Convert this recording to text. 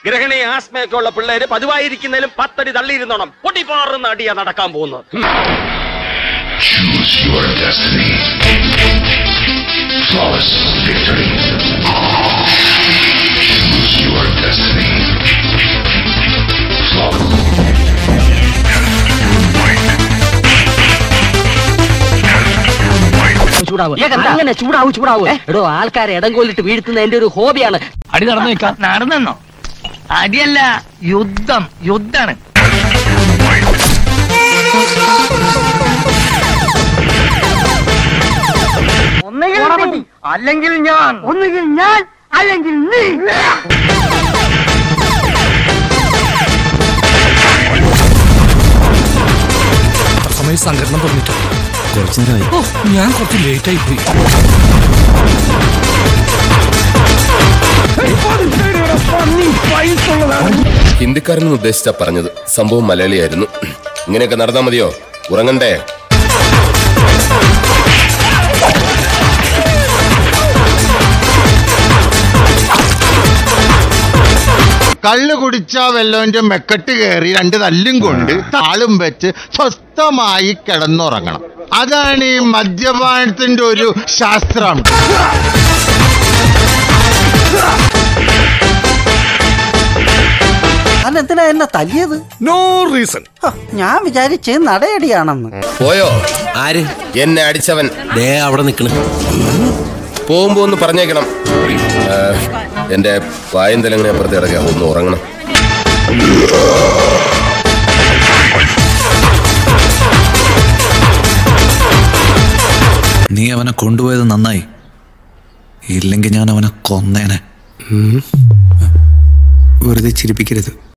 ഗ്രഹണി ആസ്മയൊക്കെ ഉള്ള പിള്ളേര് പതിവായിരിക്കുന്നതിലും പത്തടി തള്ളിയിരുന്നോണം പൊട്ടിപ്പാറുന്ന അടിയാ നടക്കാൻ പോകുന്നത് Choose your destiny. Flawless victory. Choose your destiny. Flawless. ചൂടാവും അങ്ങനെ ചൂടാവും ചൂടാവും എടോ ആൾക്കാരെ ഇടം കൊല്ലിട്ട് വീഴ്ത്തുന്ന എന്റെ ഒരു ഹോബിയാണ് അടി നടന്നു നിൽക്കാം നടന്നെന്നോ അടിയല്ല യുദ്ധം യുദ്ധാണ് ഒന്നുകിൽ അല്ലെങ്കിൽ ഞാൻ ഒന്നുകിൽ ഞാൻ അല്ലെങ്കിൽ നീ സമയം സംഘടന പറഞ്ഞിട്ടുണ്ട് കുറച്ചു നേരമായി ഓ ഞാൻ കുറച്ച് ലേറ്റ് ആയി പോയി ഹിന്ദിക്കാരനെന്ന് ഉദ്ദേശിച്ചാ പറഞ്ഞത് സംഭവം മലയാളിയായിരുന്നു ഇങ്ങനെയൊക്കെ നടന്നാ മതിയോ ഉറങ്ങണ്ടേ കള്ള് കുടിച്ച വെല്ലോന്റെ മെക്കെട്ട് കയറി രണ്ട് തല്ലും കൊണ്ട് താളും വെച്ച് സ്വസ്ഥമായി കിടന്നുറങ്ങണം അതാണ് ഈ മദ്യപാനത്തിന്റെ ഒരു ശാസ്ത്രം അതെന്തിനാ എന്നെ തല്ലിയത് നോ റീസൺ ഹ, ഞാൻ വിചാരിച്ച് നടയടിയാണെന്ന് പോയോ ആര് എന്നെ അടിച്ചവൻ ദേ അവിടെ നിക്കണ് പോകുമ്പോ ഒന്ന് പറഞ്ഞേക്കണം ആ, എന്റെ വായും തലങ്ങനെ അപ്പുറത്ത് കിടക്കാം ഒന്ന് ഉറങ്ങണം നീ അവനെ കൊണ്ടുപോയത് നന്നായി ഇല്ലെങ്കിൽ ഞാൻ അവനെ കൊന്നേനെ വെറുതെ ചിരിപ്പിക്കരുത്